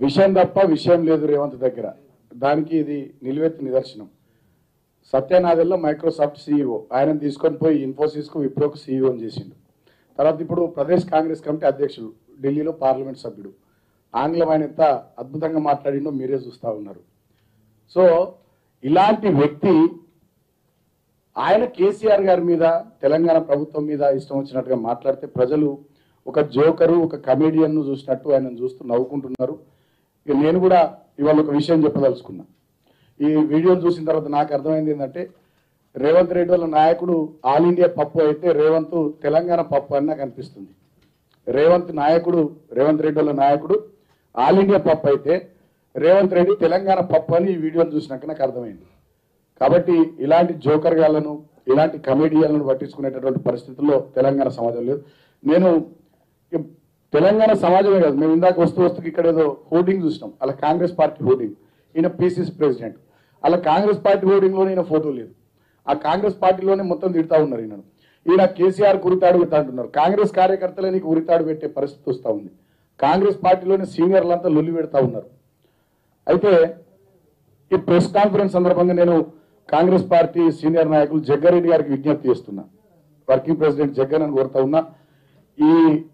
విషయం తప్ప విషయం లేదు రేవంత్ దగ్గర దానికి ఇది నిలువెత్తు నిదర్శనం సత్యనాదెల్లో మైక్రోసాఫ్ట్ సీఈఓ ఆయన తీసుకొని పోయి ఇన్ఫోసిస్కు విప్రోకు సీఈఓ చేసిండు తర్వాత ఇప్పుడు ప్రదేశ్ కాంగ్రెస్ కమిటీ అధ్యక్షుడు ఢిల్లీలో పార్లమెంట్ సభ్యుడు ఆంగ్లం ఆయన ఎంత అద్భుతంగా మాట్లాడిండో మీరే చూస్తూ ఉన్నారు సో ఇలాంటి వ్యక్తి ఆయన కేసీఆర్ గారి మీద తెలంగాణ ప్రభుత్వం మీద ఇష్టం వచ్చినట్టుగా మాట్లాడితే ప్రజలు ఒక జోకరు ఒక కమేడియన్ను చూసినట్టు ఆయన చూస్తూ నవ్వుకుంటున్నారు ఇక నేను కూడా ఇవాళ ఒక విషయం చెప్పదలుచుకున్నా ఈ వీడియోలు చూసిన తర్వాత నాకు అర్థమైంది ఏంటంటే రేవంత్ రెడ్డి వాళ్ళ నాయకుడు ఆల్ ఇండియా పప్పు అయితే రేవంత్ తెలంగాణ పప్పు అని నాకు అనిపిస్తుంది రేవంత్ నాయకుడు రేవంత్ రెడ్డి వాళ్ళ నాయకుడు ఆల్ ఇండియా పప్పు అయితే రేవంత్ రెడ్డి తెలంగాణ పప్పు అని ఈ వీడియోలు చూసినాక నాకు అర్థమైంది కాబట్టి ఇలాంటి జోకర్ గాళ్లను ఇలాంటి కమెడియన్లను పట్టించుకునేటటువంటి పరిస్థితుల్లో తెలంగాణ సమాజం లేదు నేను ఇక తెలంగాణ సమాజమే కాదు మేము ఇందాక వస్తూ వస్తూ ఇక్కడ ఏదో హోర్డింగ్ చూసినాం అలా కాంగ్రెస్ పార్టీ హోర్డింగ్ ఈయన పీసీసీ ప్రెసిడెంట్ అలా కాంగ్రెస్ పార్టీ హోర్డింగ్లోనే ఈయన ఫోటో లేదు ఆ కాంగ్రెస్ పార్టీలోనే మొత్తం తిడతా ఉన్నారు ఈయనను ఈయన కేసీఆర్ కురితాడు పెడతా అంటున్నారు కాంగ్రెస్ కార్యకర్తలే నీకు ఉరితాడు పెట్టే పరిస్థితి వస్తూ ఉంది కాంగ్రెస్ పార్టీలోని సీనియర్లంతా లొల్లి పెడతా ఉన్నారు అయితే ఈ ప్రెస్ కాన్ఫరెన్స్ సందర్భంగా నేను కాంగ్రెస్ పార్టీ సీనియర్ నాయకులు జగ్గారెడ్డి గారికి విజ్ఞప్తి చేస్తున్నా వర్కింగ్ ప్రెసిడెంట్ జగ్గన్ అని కోరుతా ఉన్నా ఈ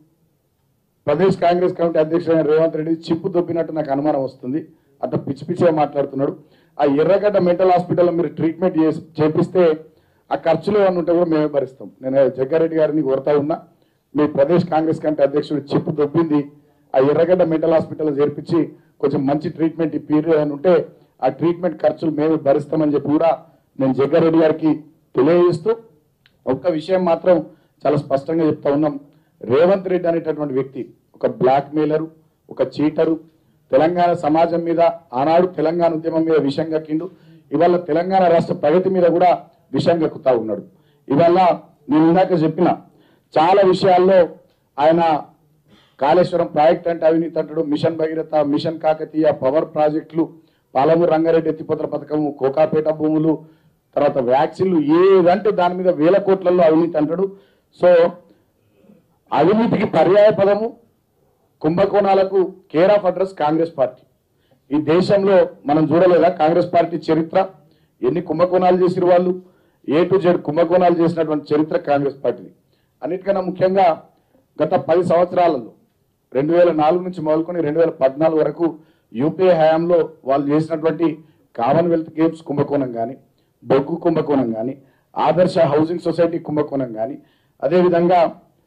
ప్రదేశ్ కాంగ్రెస్ కమిటీ అధ్యక్షుడైన రేవంత్ రెడ్డి చిప్పు దొబ్బినట్టు నాకు అనుమానం వస్తుంది అట్లా పిచ్చి పిచ్చిగా మాట్లాడుతున్నాడు ఆ ఎర్రగడ్డ మెంటల్ హాస్పిటల్లో మీరు ట్రీట్మెంట్ చేసి చేపిస్తే ఆ ఖర్చులు ఏమైనా ఉంటే కూడా మేమే భరిస్తాం నేను జగ్గారెడ్డి గారిని కోరుతా ఉన్నా మీ ప్రదేశ్ కాంగ్రెస్ కమిటీ అధ్యక్షుడు చిప్పు దొబ్బింది ఆ ఎర్రగడ్డ మెంటల్ హాస్పిటల్లో చేర్పించి కొంచెం మంచి ట్రీట్మెంట్ ఈ పీరియడ్ అని ఉంటే ఆ ట్రీట్మెంట్ ఖర్చులు మేమే భరిస్తామని చెప్పి కూడా నేను జగ్గారెడ్డి గారికి తెలియజేస్తూ ఒక్క విషయం మాత్రం చాలా స్పష్టంగా చెప్తా ఉన్నాం రేవంత్ రెడ్డి అనేటటువంటి వ్యక్తి ఒక బ్లాక్ మెయిలరు ఒక చీటరు తెలంగాణ సమాజం మీద ఆనాడు తెలంగాణ ఉద్యమం మీద విషం కక్కిండు ఇవాళ తెలంగాణ రాష్ట్ర ప్రగతి మీద కూడా విషం కక్కుతా ఉన్నాడు ఇవాళ నేను ఇందాక చెప్పిన చాలా విషయాల్లో ఆయన కాళేశ్వరం ప్రాజెక్ట్ అంటే అవినీతి అంటాడు mission Bhagiratha mission Kakatiya power ప్రాజెక్టులు పాలమూరు రంగారెడ్డి ఎత్తిపోతల పథకము కోకాపేట భూములు తర్వాత వ్యాక్సిన్లు ఏదంటే దాని మీద వేల కోట్లలో అవినీతి అంటాడు సో అవినీతికి పర్యాయ పదము కుంభకోణాలకు care of address Congress party ఈ దేశంలో మనం చూడలేదా కాంగ్రెస్ పార్టీ చరిత్ర ఎన్ని కుంభకోణాలు చేసిన వాళ్ళు ఏ టు జెడ్ కుంభకోణాలు చేసినటువంటి చరిత్ర కాంగ్రెస్ పార్టీది అన్నిటికన్నా ముఖ్యంగా గత పది సంవత్సరాలలో రెండు వేల నాలుగు నుంచి మొదలుకొని రెండు వేల పద్నాలుగు వరకు యూపీఏ హయాంలో వాళ్ళు చేసినటువంటి కామన్వెల్త్ గేమ్స్ కుంభకోణం కానీ బొగ్గు కుంభకోణం కానీ ఆదర్శ హౌసింగ్ సొసైటీ కుంభకోణం కానీ అదేవిధంగా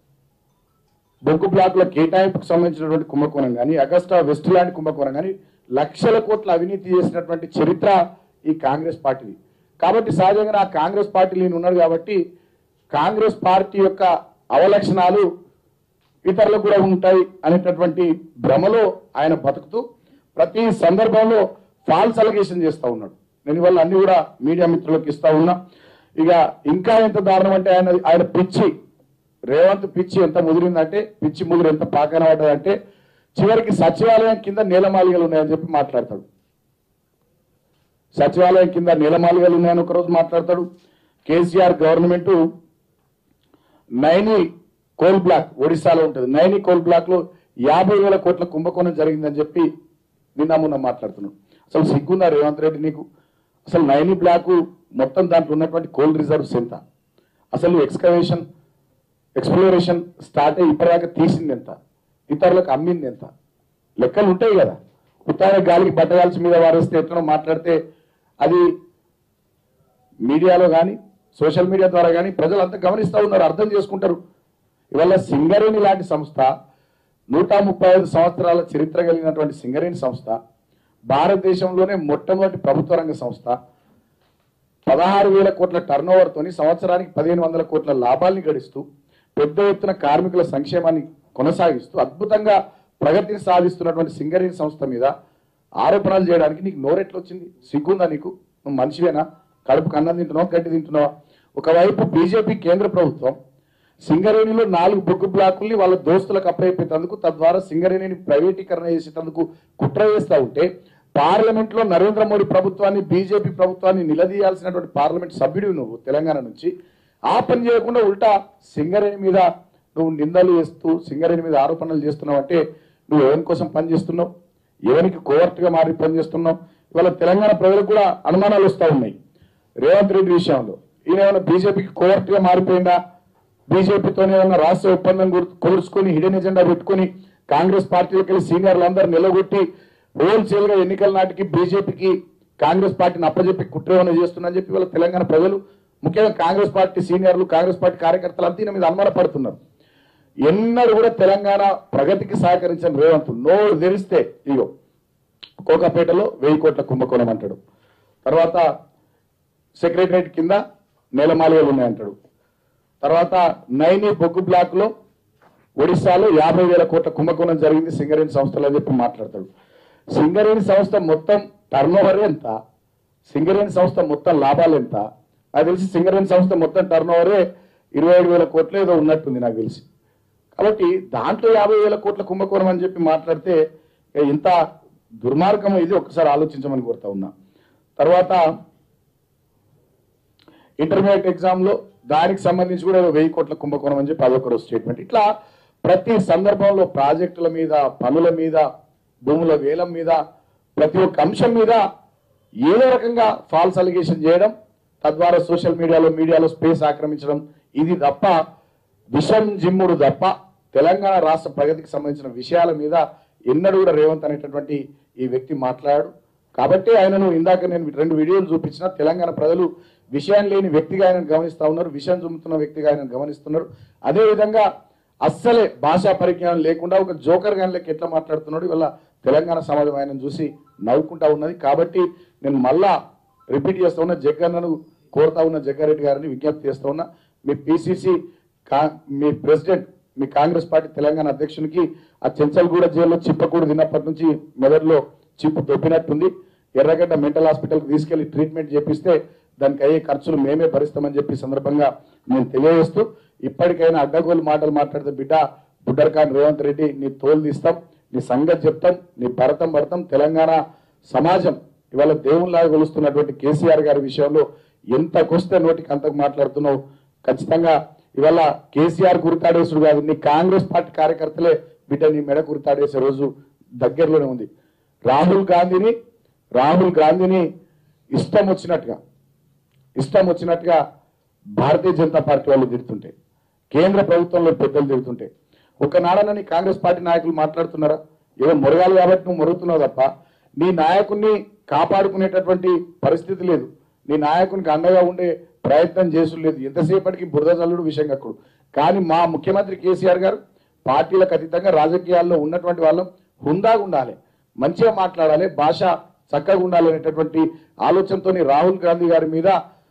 బొగ్గు బ్లాకుల కేటాయింపుకు సంబంధించినటువంటి కుంభకోణం కానీ అగస్టా వెస్ట్ ల్యాండ్ కుంభకోణం కానీ లక్షల కోట్ల అవినీతి చేసినటువంటి చరిత్ర ఈ కాంగ్రెస్ పార్టీది కాబట్టి సహజంగా ఆ కాంగ్రెస్ పార్టీ నేను ఉన్నాడు కాబట్టి కాంగ్రెస్ పార్టీ యొక్క అవలక్షణాలు ఇతరులకు కూడా ఉంటాయి అనేటటువంటి భ్రమలో ఆయన బతుకుతూ ప్రతి సందర్భంలో ఫాల్స్ అలిగేషన్ చేస్తా ఉన్నాడు నేను ఇవాళ అన్ని కూడా మీడియా మిత్రులకు ఇస్తా ఉన్నా ఇక ఇంకా ఎంత దారుణం అంటే ఆయన ఆయన పిచ్చి రేవంత్ పిచ్చి ఎంత ముదిరిందంటే పిచ్చి ముదిరి ఎంత పాకన పడ్డదంటే చివరికి సచివాలయం కింద నీలమాలిగలు ఉన్నాయని చెప్పి మాట్లాడతాడు సచివాలయం కింద నీలమాలిగలు ఉన్నాయని ఒకరోజు మాట్లాడతాడు KCR government Naini coal block ఒడిశాలో ఉంటుంది నైని కోల్ బ్లాక్ లో యాభై వేల కోట్ల కుంభకోణం జరిగిందని చెప్పి నిన్న మొన్న మాట్లాడుతున్నాడు అసలు సిగ్గుందా రేవంత్ రెడ్డి నీకు అసలు నైని బ్లాక్ మొత్తం దాంట్లో ఉన్నటువంటి కోల్ రిజర్వ్స్ ఎంత అసలు ఎక్స్కవేషన్ ఎక్స్ప్లోరేషన్ స్టార్ట్ అయ్యి ఇప్పటిదాకా తీసింది ఎంత ఇతరులకు అమ్మింది ఎంత లెక్కలు ఉంటాయి కదా ఉత్తాన గాలికి బట్టగాల్చి మీద వారేస్తే ఎట్లనో మాట్లాడితే అది మీడియాలో కానీ సోషల్ మీడియా ద్వారా కానీ ప్రజలు అంతా గమనిస్తూ ఉన్నారు అర్థం చేసుకుంటారు ఇవాళ సింగరేణి లాంటి సంస్థ నూట ముప్పై ఐదు సంవత్సరాల చరిత్ర కలిగినటువంటి సింగరేణి సంస్థ భారతదేశంలోనే మొట్టమొదటి ప్రభుత్వ రంగ సంస్థ పదహారు వేల కోట్ల టర్న్ తోని సంవత్సరానికి పదిహేను వందల కోట్ల లాభాల్ని గడిస్తూ పెద్ద ఎత్తున కార్మికుల సంక్షేమాన్ని కొనసాగిస్తూ అద్భుతంగా ప్రగతిని సాధిస్తున్నటువంటి సింగరేణి సంస్థ మీద ఆరోపణలు చేయడానికి నీకు నోరెట్లు వచ్చింది సిగ్గుందా నీకు నువ్వు మనిషివేనా కడుపుకు అన్నం తింటున్నావా గడ్డి తింటున్నావా ఒకవైపు బీజేపీ కేంద్ర ప్రభుత్వం సింగరేణిలో నాలుగు బొగ్గు బ్లాకుల్ని వాళ్ళ దోస్తులకు అప్పయిపోయేందుకు తద్వారా సింగరేణిని ప్రైవేటీకరణ చేసేటందుకు కుట్ర చేస్తా ఉంటే పార్లమెంట్ లో నరేంద్ర మోడీ ప్రభుత్వాన్ని బీజేపీ ప్రభుత్వాన్ని నిలదీయాల్సినటువంటి పార్లమెంట్ సభ్యుడివి నువ్వు తెలంగాణ నుంచి ఆ పని చేయకుండా ఉల్టా సింగరేణి మీద నువ్వు నిందలు చేస్తూ సింగరేణి మీద ఆరోపణలు చేస్తున్నావు అంటే నువ్వు ఎవరి కోసం పని చేస్తున్నావు ఎవరికి కోవర్ట్గా మారి పనిచేస్తున్నాం ఇవాళ తెలంగాణ ప్రజలకు కూడా అనుమానాలు వస్తూ ఉన్నాయి రేవంత్ రెడ్డి విషయంలో ఈయన ఏమైనా బీజేపీకి కోవర్ట్గా మారిపోయిందా బీజేపీతో ఏమైనా రాష్ట్ర ఒప్పందం గుర్- కుదుర్చుకొని హిడెన్ ఎజెండా పెట్టుకొని కాంగ్రెస్ పార్టీలోకి వెళ్ళి సీనియర్లు అందరూ నిలగొట్టి హోల్సేల్ గా ఎన్నికల నాటికి బీజేపీకి కాంగ్రెస్ పార్టీని అప్పజెప్పి కుట్ర ఏమైనా చేస్తుందని చెప్పి వాళ్ళ తెలంగాణ ప్రజలు ముఖ్యంగా కాంగ్రెస్ పార్టీ సీనియర్లు కాంగ్రెస్ పార్టీ కార్యకర్తలు అంతా ఈయన మీద అనుమానపడుతున్నారు ఎన్నడూ కూడా తెలంగాణ ప్రగతికి సహకరించిన రేవంత్ నోరు తెరిస్తే ఇగో కోకాపేటలో వెయ్యి కోట్ల కుంభకోణం అంటాడు తర్వాత సెక్రటరేట్ కింద నేలమాలిగలు ఉన్నాయంటాడు తర్వాత నైని బొగ్గు బ్లాక్ లో ఒడిశాలో యాభై వేల కోట్ల కుంభకోణం జరిగింది సింగరేణి సంస్థలో అని చెప్పి మాట్లాడతాడు సింగరేణి సంస్థ మొత్తం టర్న్ ఓవర్ ఎంత సింగరేణి సంస్థ మొత్తం లాభాలు ఎంత నాకు తెలిసి సింగరేణి సంస్థ మొత్తం టర్న్ ఓవరే ఇరవై ఏడు వేల కోట్లు ఏదో ఉన్నట్టుంది నాకు తెలిసి కాబట్టి దాంట్లో యాభై వేల కోట్ల కుంభకోణం అని చెప్పి మాట్లాడితే ఏ ఇంత దుర్మార్గం ఇది ఒక్కసారి ఆలోచించమని కోరుతా ఉన్నా తర్వాత ఇంటర్మీడియట్ ఎగ్జామ్ లో దానికి సంబంధించి కూడా ఏదో వెయ్యి కోట్ల కుంభకోణం అని చెప్పి అదొక స్టేట్మెంట్ ఇట్లా ప్రతి సందర్భంలో ప్రాజెక్టుల మీద పనుల మీద భూముల వేలం మీద ప్రతి ఒక్క అంశం మీద ఏదో రకంగా ఫాల్స్ అలిగేషన్ చేయడం తద్వారా సోషల్ మీడియాలో మీడియాలో స్పేస్ ఆక్రమించడం ఇది తప్ప విషం జిమ్ముడు తప్ప తెలంగాణ రాష్ట్ర ప్రగతికి సంబంధించిన విషయాల మీద ఎన్నడూ కూడా రేవంత్ అనేటటువంటి ఈ వ్యక్తి మాట్లాడాడు కాబట్టి ఆయనను ఇందాక నేను రెండు వీడియోలు చూపించిన తెలంగాణ ప్రజలు విషయం లేని వ్యక్తిగా ఆయన గమనిస్తా ఉన్నారు విషయం చూపుతున్న వ్యక్తిగా ఆయన గమనిస్తున్నారు అదేవిధంగా అస్సలే భాషా పరిజ్ఞానం లేకుండా ఒక జోకర్ గాని లెక్క ఎట్లా మాట్లాడుతున్నాడు ఇవాళ తెలంగాణ సమాజం ఆయన చూసి నవ్వుకుంటా ఉన్నది కాబట్టి నేను మళ్ళా రిపీట్ చేస్తా ఉన్నా జగ్గన్నను కోరుతా ఉన్న జగ్గారెడ్డి గారిని విజ్ఞప్తి చేస్తా ఉన్నా మీ పిసిసి మీ ప్రెసిడెంట్ మీ కాంగ్రెస్ పార్టీ తెలంగాణ అధ్యక్షునికి ఆ చెంచల్గూడ జైల్లో చిప్పకూడు తిన్నప్పటి నుంచి మెదడులో చిప్పు దొబ్బినట్టుంది ఎర్రగడ్డ మెంటల్ హాస్పిటల్కి తీసుకెళ్లి ట్రీట్మెంట్ చేపిస్తే దానికి అయ్యే ఖర్చులు మేమే భరిస్తామని చెప్పి ఈ సందర్భంగా నేను తెలియజేస్తూ ఇప్పటికైనా అడ్డగోలు మాటలు మాట్లాడితే బిడ్డ బుడ్డర్ ఖాన్ రేవంత్ రెడ్డి నీ తోలు తీస్తాం నీ సంగతి చెప్తాం నీ భరతం భరతం తెలంగాణ సమాజం ఇవాళ దేవునిలాగా కొలుస్తున్నటువంటి కేసీఆర్ గారి విషయంలో ఎంతకొస్తే నోటికి అంతకు మాట్లాడుతున్నావు ఖచ్చితంగా ఇవాళ కేసీఆర్ గురితాడేసుడు కాదు నీ కాంగ్రెస్ పార్టీ కార్యకర్తలే బిడ్డ నీ మెడ గురితాడేసే రోజు దగ్గరలోనే ఉంది రాహుల్ గాంధీని రాహుల్ గాంధీని ఇష్టం వచ్చినట్టుగా ఇష్టం వచ్చినట్టుగా భారతీయ జనతా పార్టీ వాళ్ళు తిడుతుంటే కేంద్ర ప్రభుత్వంలో పెద్దలు తిడుతుంటే ఒకనాడనని కాంగ్రెస్ పార్టీ నాయకులు మాట్లాడుతున్నారా ఏదో మొరగాలి కాబట్టి నువ్వు మొరుగుతున్నావు తప్ప నీ నాయకుడిని కాపాడుకునేటటువంటి పరిస్థితి లేదు నీ నాయకునికి అండగా ఉండే ప్రయత్నం చేసుడు లేదు ఎంతసేపటికి బురద చల్లుడు విషయం కక్కుడు కానీ మా ముఖ్యమంత్రి కేసీఆర్ గారు పార్టీలకు అతీతంగా రాజకీయాల్లో ఉన్నటువంటి వాళ్ళం హుందాగా ఉండాలి మంచిగా మాట్లాడాలి భాష చక్కగా ఉండాలి అనేటటువంటి ఆలోచనతోని రాహుల్ గాంధీ గారి మీద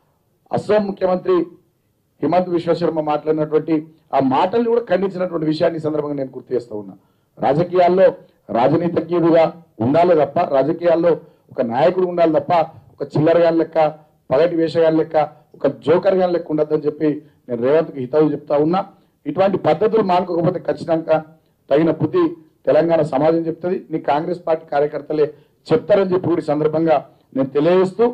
అస్సాం ముఖ్యమంత్రి హిమంత్ విశ్వశర్మ మాట్లాడినటువంటి ఆ మాటల్ని కూడా ఖండించినటువంటి విషయాన్ని ఈ సందర్భంగా నేను గుర్తు చేస్తూ ఉన్నా రాజకీయాల్లో రాజనీతిజ్ఞుడుగా ఉండాలి తప్ప రాజకీయాల్లో ఒక నాయకుడు ఉండాలి తప్ప ఒక చిల్లరగాని లెక్క పగటి వేషగాని లెక్క ఒక జోకర్ గాని లెక్క ఉండద్దని చెప్పి నేను రేవంత్కి హితవు చెప్తా ఉన్నా ఇటువంటి పద్ధతులు మానుకోకపోతే ఖచ్చితంగా తగిన బుద్ధి తెలంగాణ సమాజం చెప్తుంది నీ కాంగ్రెస్ పార్టీ కార్యకర్తలే చెప్తారని చెప్పి కూడా ఈ సందర్భంగా నేను తెలియజేస్తూ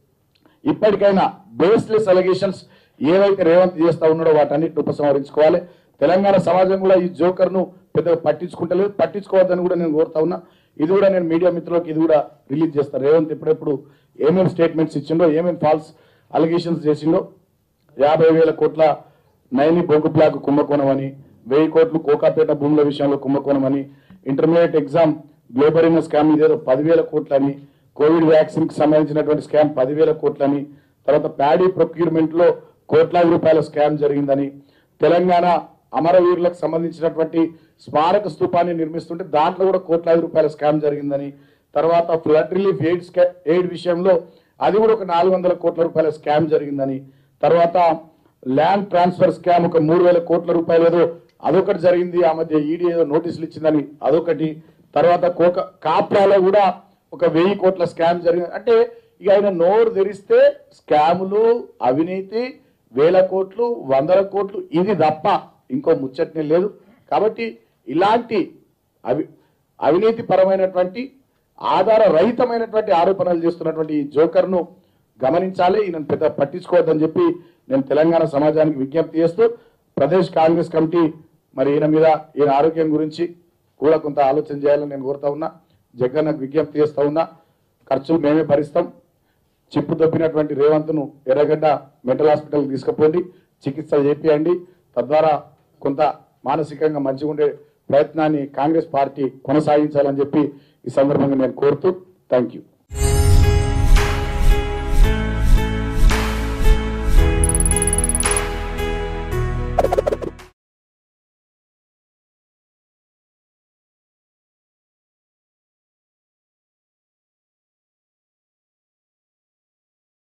ఇప్పటికైనా బేస్లెస్ అలిగేషన్స్ ఏవైతే రేవంత్ చేస్తా ఉన్నాడో వాటన్నిటిని ఉపసంహరించుకోవాలి తెలంగాణ సమాజం కూడా ఈ జోకర్ ను పెద్దగా పట్టించుకుంటలేదు పట్టించుకోవద్దని కూడా నేను కోరుతా ఉన్నా ఇది కూడా నేను మీడియా మిత్రులకు ఇది కూడా రిలీజ్ చేస్తాను రేవంత్ ఎప్పుడెప్పుడు ఏమేమి స్టేట్మెంట్స్ ఇచ్చిండో ఏమేమి ఫాల్స్ అలిగేషన్స్ చేసిండో యాభై వేల కోట్ల నైని బొగ్గు బ్లాక్ కుంభకోణం అని వెయ్యి కోట్లు కోకాపేట భూముల విషయంలో కుంభకోణం అని ఇంటర్మీడియట్ ఎగ్జామ్ గ్లోబరీన స్కామ్ ఇదేదో పదివేల కోట్లని కోవిడ్ వ్యాక్సిన్ కి సంబంధించినటువంటి స్కామ్ పదివేల కోట్లని తర్వాత ప్యాడీ ప్రొక్యూర్మెంట్ లో కోట్లాది రూపాయల స్కామ్ జరిగిందని తెలంగాణ అమరవీరులకు సంబంధించినటువంటి స్మారక స్తూపాన్ని నిర్మిస్తుంటే దాంట్లో కూడా కోట్లాది రూపాయల స్కామ్ జరిగిందని తర్వాత ఫ్లడ్ రిలీఫ్ ఎయిడ్ స్కా ఎయిడ్ విషయంలో అది కూడా ఒక నాలుగు వందల కోట్ల రూపాయల స్కామ్ జరిగిందని తర్వాత ల్యాండ్ ట్రాన్స్ఫర్ స్కామ్ ఒక మూడు వేల కోట్ల రూపాయలు ఏదో అదొకటి జరిగింది ఆ మధ్య ఈడీ ఏదో నోటీసులు ఇచ్చిందని అదొకటి తర్వాత కోక కాప్రాలో కూడా ఒక వెయ్యి కోట్ల స్కామ్ జరిగింది అంటే ఇక ఆయన నోరు తెరిస్తే స్కాములు అవినీతి వేల కోట్లు వందల కోట్లు ఇది తప్ప ఇంకో ముచ్చటనే లేదు కాబట్టి ఇలాంటి అవి అవినీతి పరమైనటువంటి ఆధార రహితమైనటువంటి ఆరోపణలు చేస్తున్నటువంటి ఈ జోకర్ను గమనించాలి ఈయన పెద్ద పట్టించుకోవద్దని చెప్పి నేను తెలంగాణ సమాజానికి విజ్ఞప్తి చేస్తూ ప్రదేశ్ కాంగ్రెస్ కమిటీ మరి ఈయన మీద ఈయన ఆరోగ్యం గురించి కూడా కొంత ఆలోచన చేయాలని నేను కోరుతా ఉన్నా జగన్నకు విజ్ఞప్తి చేస్తా ఉన్నా ఖర్చులు మేమే భరిస్తాం చిప్పు దొబ్బినటువంటి రేవంత్ను ఎర్రగడ్డ మెంటల్ హాస్పిటల్కి తీసుకుపోండి చికిత్స చేపియండి తద్వారా కొంత మానసికంగా మంచిగా ఉండే ప్రయత్నాన్ని కాంగ్రెస్ పార్టీ కొనసాగించాలని చెప్పి ఈ సందర్భంగా నేను కోరుతూ థ్యాంక్ యూ